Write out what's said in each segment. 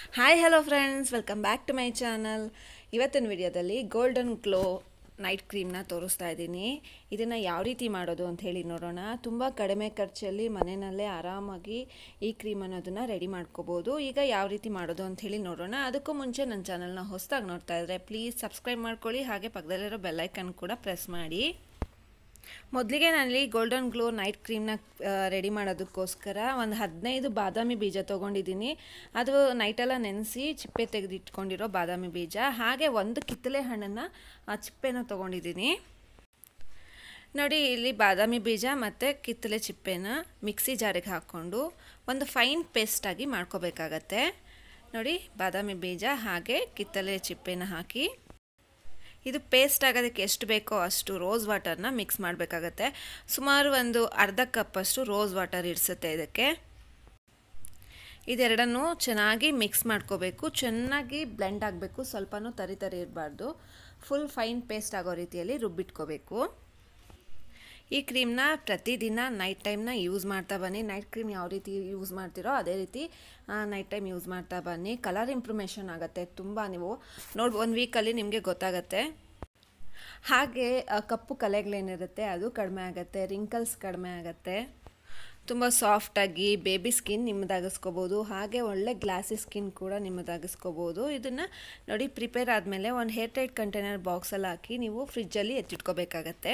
hi hello friends welcome back to my channel ಇವತ್ತಿನ ವಿಡಿಯೋದಲ್ಲಿ golden glow night ಕ್ರೀಮ್ನ ತೋರಿಸ್ತಾ ಇದ್ದೀನಿ ಇದನ್ನು ಯಾವ ರೀತಿ ಮಾಡೋದು ಅಂತ ಹೇಳಿ ನೋಡೋಣ ತುಂಬ ಕಡಿಮೆ ಖರ್ಚಲ್ಲಿ ಮನೆಯಲ್ಲೇ ಆರಾಮಾಗಿ ಈ ಕ್ರೀಮ್ ಅನ್ನೋದನ್ನು ರೆಡಿ ಮಾಡ್ಕೋಬೋದು ಈಗ ಯಾವ ರೀತಿ ಮಾಡೋದು ಅಂತ ಹೇಳಿ ನೋಡೋಣ ಅದಕ್ಕೂ ಮುಂಚೆ ನನ್ನ ಚಾನಲ್ನ ಹೊಸದಾಗಿ ನೋಡ್ತಾ ಇದ್ದರೆ ಪ್ಲೀಸ್ ಸಬ್ಸ್ಕ್ರೈಬ್ ಮಾಡ್ಕೊಳ್ಳಿ ಹಾಗೆ ಪಕ್ಕದಲ್ಲಿರೋ ಬೆಲ್ಲೈಕನ್ ಕೂಡ ಪ್ರೆಸ್ ಮಾಡಿ ಮೊದಲಿಗೆ ನಾನಿಲ್ಲಿ ಗೋಲ್ಡನ್ ಗ್ಲೋ ನೈಟ್ ಕ್ರೀಮ್ನ ರೆಡಿ ಮಾಡೋದಕ್ಕೋಸ್ಕರ ಒಂದು ಹದಿನೈದು ಬಾದಾಮಿ ಬೀಜ ತೊಗೊಂಡಿದ್ದೀನಿ ಅದು ನೈಟೆಲ್ಲ ನೆನೆಸಿ ಚಿಪ್ಪೆ ತೆಗೆದಿಟ್ಕೊಂಡಿರೋ ಬಾದಾಮಿ ಬೀಜ ಹಾಗೆ ಒಂದು ಕಿತ್ತಲೆ ಹಣ್ಣನ್ನು ಆ ಚಿಪ್ಪೆನ ತೊಗೊಂಡಿದ್ದೀನಿ ನೋಡಿ ಇಲ್ಲಿ ಬಾದಾಮಿ ಬೀಜ ಮತ್ತು ಕಿತ್ತಲೆ ಚಿಪ್ಪೆನ ಮಿಕ್ಸಿ ಜಾರಿಗೆ ಹಾಕ್ಕೊಂಡು ಒಂದು ಫೈನ್ ಪೇಸ್ಟಾಗಿ ಮಾಡ್ಕೋಬೇಕಾಗತ್ತೆ ನೋಡಿ ಬಾದಾಮಿ ಬೀಜ ಹಾಗೆ ಕಿತ್ತಲೆ ಚಿಪ್ಪೆನ ಹಾಕಿ ಇದು ಪೇಸ್ಟ್ ಆಗೋದಕ್ಕೆ ಎಷ್ಟು ಬೇಕೋ ಅಷ್ಟು ರೋಸ್ ವಾಟರ್ನ ಮಿಕ್ಸ್ ಮಾಡಬೇಕಾಗತ್ತೆ ಸುಮಾರು ಒಂದು ಅರ್ಧ ಕಪ್ಪಷ್ಟು ರೋಸ್ ವಾಟರ್ ಇಡಿಸುತ್ತೆ ಇದಕ್ಕೆ ಇದೆರಡನ್ನು ಚೆನ್ನಾಗಿ ಮಿಕ್ಸ್ ಮಾಡ್ಕೋಬೇಕು ಚೆನ್ನಾಗಿ ಬ್ಲೆಂಡ್ ಆಗಬೇಕು ಸ್ವಲ್ಪನೂ ತರಿ ತರಿ ಇರಬಾರ್ದು ಫುಲ್ ಫೈನ್ ಪೇಸ್ಟ್ ಆಗೋ ರೀತಿಯಲ್ಲಿ ರುಬ್ಬಿಟ್ಕೋಬೇಕು ಈ ಕ್ರೀಮ್ನ ಪ್ರತಿದಿನ ನೈಟ್ ಟೈಮ್ನ ಯೂಸ್ ಮಾಡ್ತಾ ಬನ್ನಿ ನೈಟ್ ಕ್ರೀಮ್ ಯಾವ ರೀತಿ ಯೂಸ್ ಮಾಡ್ತೀರೋ ಅದೇ ರೀತಿ ನೈಟ್ ಟೈಮ್ ಯೂಸ್ ಮಾಡ್ತಾ ಬನ್ನಿ ಕಲರ್ ಇಂಪ್ರೂಮೇಷನ್ ಆಗುತ್ತೆ ತುಂಬ ನೀವು ನೋಡಿ ಒಂದು ವೀಕಲ್ಲಿ ನಿಮಗೆ ಗೊತ್ತಾಗತ್ತೆ ಹಾಗೆ ಕಪ್ಪು ಕಲೆಗಳೇನಿರುತ್ತೆ ಅದು ಕಡಿಮೆ ಆಗುತ್ತೆ ರಿಂಕಲ್ಸ್ ಕಡಿಮೆ ಆಗುತ್ತೆ ತುಂಬ ಸಾಫ್ಟಾಗಿ ಬೇಬಿ ಸ್ಕಿನ್ ನಿಮ್ಮದಾಗಿಸ್ಕೋಬೋದು ಹಾಗೆ ಒಳ್ಳೆ ಗ್ಲಾಸಿ ಸ್ಕಿನ್ ಕೂಡ ನಿಮ್ಮದಾಗಿಸ್ಕೋಬೋದು ಇದನ್ನು ನೋಡಿ ಪ್ರಿಪೇರ್ ಆದಮೇಲೆ ಒಂದು ಹೇರ್ ಟೈಟ್ ಕಂಟೈನರ್ ಬಾಕ್ಸಲ್ಲಿ ಹಾಕಿ ನೀವು ಫ್ರಿಜ್ಜಲ್ಲಿ ಎತ್ತಿಟ್ಕೋಬೇಕಾಗತ್ತೆ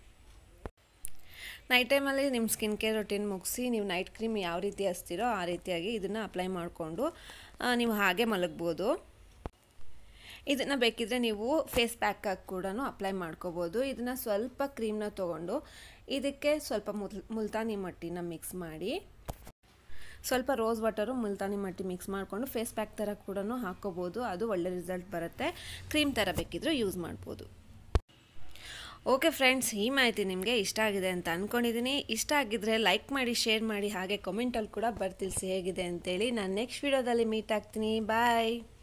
ನೈಟ್ ಟೈಮಲ್ಲಿ ನಿಮ್ಮ ಸ್ಕಿನ್ ಕೇರ್ ರೊಟೀನ್ ಮುಗಿಸಿ ನೀವು ನೈಟ್ ಕ್ರೀಮ್ ಯಾವ ರೀತಿ ಹಚ್ತೀರೋ ಆ ರೀತಿಯಾಗಿ ಇದನ್ನು ಅಪ್ಲೈ ಮಾಡಿಕೊಂಡು ನೀವು ಹಾಗೆ ಮಲಗ್ಬೋದು ಇದನ್ನು ಬೇಕಿದ್ರೆ ನೀವು ಫೇಸ್ ಪ್ಯಾಕಾಗಿ ಕೂಡ ಅಪ್ಲೈ ಮಾಡ್ಕೋಬೋದು ಇದನ್ನು ಸ್ವಲ್ಪ ಕ್ರೀಮ್ನ ತೊಗೊಂಡು ಇದಕ್ಕೆ ಸ್ವಲ್ಪ ಮುಲ್ ಮುಲ್ತಾನಿ ಮಟ್ಟಿನ ಮಿಕ್ಸ್ ಮಾಡಿ ಸ್ವಲ್ಪ ರೋಸ್ ವಾಟರು ಮುಲ್ತಾನಿ ಮಟ್ಟಿ ಮಿಕ್ಸ್ ಮಾಡಿಕೊಂಡು ಫೇಸ್ ಪ್ಯಾಕ್ ಥರ ಕೂಡ ಹಾಕ್ಕೋಬೋದು ಅದು ಒಳ್ಳೆ ರಿಸಲ್ಟ್ ಬರುತ್ತೆ ಕ್ರೀಮ್ ಥರ ಬೇಕಿದ್ರೂ ಯೂಸ್ ಮಾಡ್ಬೋದು ಓಕೆ ಫ್ರೆಂಡ್ಸ್ ಈ ಮಾಹಿತಿ ನಿಮಗೆ ಇಷ್ಟ ಆಗಿದೆ ಅಂತ ಅಂದ್ಕೊಂಡಿದ್ದೀನಿ ಇಷ್ಟ ಆಗಿದ್ದರೆ ಲೈಕ್ ಮಾಡಿ ಶೇರ್ ಮಾಡಿ ಹಾಗೆ ಕಮೆಂಟಲ್ಲಿ ಕೂಡ ಬರ್ತಿಲ್ಸಿ ಹೇಗಿದೆ ಅಂತೇಳಿ ನಾನು ನೆಕ್ಸ್ಟ್ ವೀಡಿಯೋದಲ್ಲಿ ಮೀಟ್ ಆಗ್ತೀನಿ ಬಾಯ್